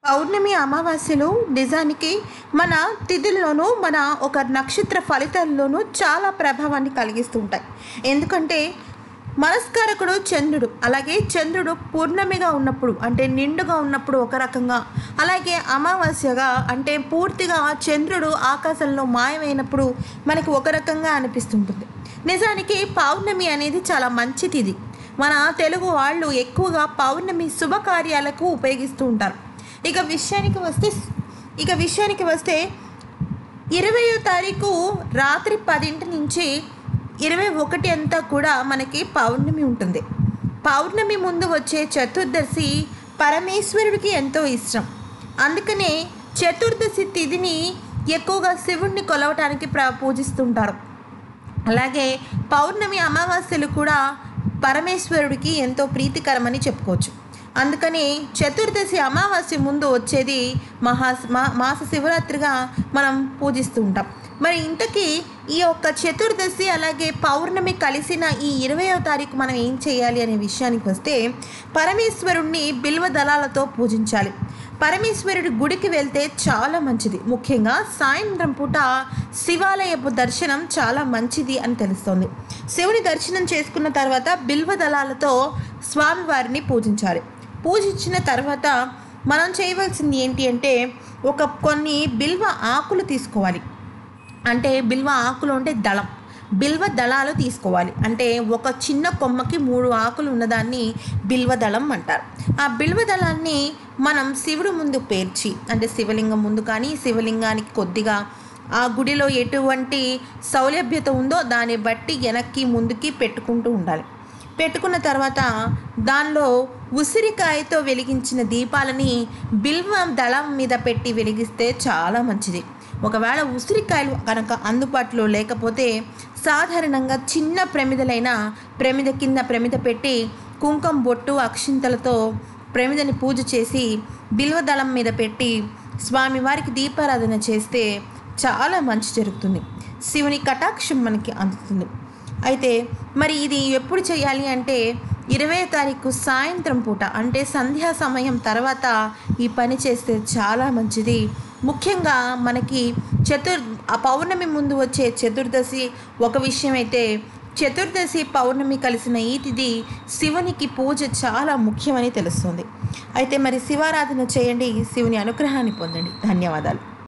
పౌర్ణమి అమావాస్యలు నిజానికి మన తిథుల్లోనూ మన ఒక నక్షత్ర ఫలితాల్లోనూ చాలా ప్రభావాన్ని కలిగిస్తుంటాయి ఎందుకంటే మనస్కారకుడు చంద్రుడు అలాగే చంద్రుడు పూర్ణమిగా ఉన్నప్పుడు అంటే నిండుగా ఉన్నప్పుడు ఒక రకంగా అలాగే అమావాస్యగా అంటే పూర్తిగా చంద్రుడు ఆకాశంలో మాయమైనప్పుడు మనకి ఒక రకంగా అనిపిస్తుంటుంది నిజానికి పౌర్ణమి అనేది చాలా మంచి తిథి మన తెలుగు వాళ్ళు ఎక్కువగా పౌర్ణమి శుభకార్యాలకు ఉపయోగిస్తూ ఉంటారు ఇక విషయానికి వస్తే ఇక విషయానికి వస్తే ఇరవయో తారీఖు రాత్రి పదింటి నుంచి ఇరవై ఒకటి అంతా కూడా మనకి పౌర్ణమి ఉంటుంది పౌర్ణమి ముందు వచ్చే చతుర్దశి పరమేశ్వరుడికి ఎంతో ఇష్టం అందుకనే చతుర్దశి తిథిని ఎక్కువగా శివుణ్ణి కొలవటానికి ప్ర పూజిస్తుంటారు అలాగే పౌర్ణమి అమావాస్యలు కూడా పరమేశ్వరుడికి ఎంతో ప్రీతికరమని చెప్పుకోవచ్చు అందుకని చతుర్దశి అమావాస్య ముందు వచ్చేది మహా మా- మాస శివరాత్రిగా మనం పూజిస్తూ ఉంటాం మరి ఇంతకీ ఈ యొక్క చతుర్దశి అలాగే పౌర్ణమి కలిసిన ఈ ఇరవయో తారీఖు మనం ఏం చేయాలి అనే విషయానికి వస్తే పరమేశ్వరుణ్ణి బిల్వ దళాలతో పూజించాలి పరమేశ్వరుడి గుడికి వెళ్తే చాలా మంచిది ముఖ్యంగా సాయంత్రం పూట శివాలయపు దర్శనం చాలా మంచిది అని తెలుస్తోంది శివుని దర్శనం చేసుకున్న తర్వాత బిల్వ దళాలతో స్వామివారిని పూజించాలి పూజించిన తర్వాత మనం చేయవలసింది ఏంటి అంటే ఒక కొన్ని బిల్వ ఆకులు తీసుకోవాలి అంటే బిల్వ ఆకులు అంటే దళం బిల్వ దళాలు తీసుకోవాలి అంటే ఒక చిన్న కొమ్మకి మూడు ఆకులు ఉన్నదాన్ని బిల్వ దళం అంటారు ఆ బిల్వ దళాన్ని మనం శివుడు ముందు పేర్చి అంటే శివలింగం ముందు కానీ శివలింగానికి కొద్దిగా ఆ గుడిలో ఎటువంటి సౌలభ్యత ఉందో దాన్ని బట్టి వెనక్కి ముందుకి పెట్టుకుంటూ ఉండాలి పెట్టుకున్న తర్వాత దానిలో ఉసిరికాయతో వెలిగించిన దీపాలని బిల్వ దళం మీద పెట్టి వెలిగిస్తే చాలా మంచిది ఒకవేళ ఉసిరికాయలు కనుక అందుబాటులో లేకపోతే సాధారణంగా చిన్న ప్రమిదలైన ప్రమిద కింద ప్రమిద పెట్టి కుంకుమ బొట్టు అక్షింతలతో ప్రమిదని పూజ చేసి బిల్వదళం మీద పెట్టి స్వామివారికి దీపారాధన చేస్తే చాలా మంచి జరుగుతుంది శివుని కటాక్షం మనకి అందుతుంది అయితే మరి ఇది ఎప్పుడు చేయాలి అంటే ఇరవై తారీఖు సాయంత్రం పూట అంటే సంధ్యా సమయం తర్వాత ఈ పని చేస్తే చాలా మంచిది ముఖ్యంగా మనకి చతుర్ ఆ పౌర్ణమి ముందు వచ్చే చతుర్దశి ఒక విషయం అయితే చతుర్దశి పౌర్ణమి కలిసిన ఈ తిథి శివునికి పూజ చాలా ముఖ్యమని తెలుస్తుంది అయితే మరి శివారాధన చేయండి శివుని అనుగ్రహాన్ని పొందండి ధన్యవాదాలు